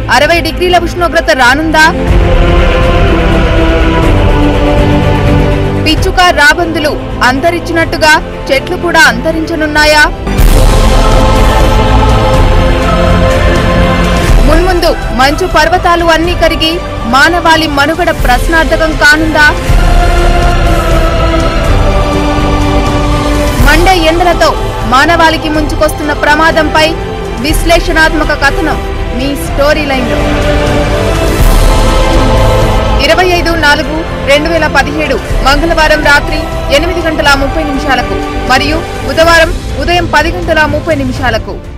అరవై డిగ్రీల ఉష్ణోగ్రత రానుందా పిచ్చుక రాబందులు అంతరించినట్టుగా చెట్లు కూడా అంతరించనున్నాయా మున్ముందు మంచు పర్వతాలు అన్నీ కరిగి మానవాళి మనుగడ ప్రశ్నార్థకం కానుందా మండే ఎండలతో మానవాళికి ముంచుకొస్తున్న ప్రమాదంపై విశ్లేషణాత్మక కథనం మీ స్టోరీ లైన్లో ఇరవై ఐదు నాలుగు రెండు వేల పదిహేడు మంగళవారం రాత్రి ఎనిమిది గంటల ముప్పై నిమిషాలకు మరియు బుధవారం ఉదయం పది గంటల ముప్పై నిమిషాలకు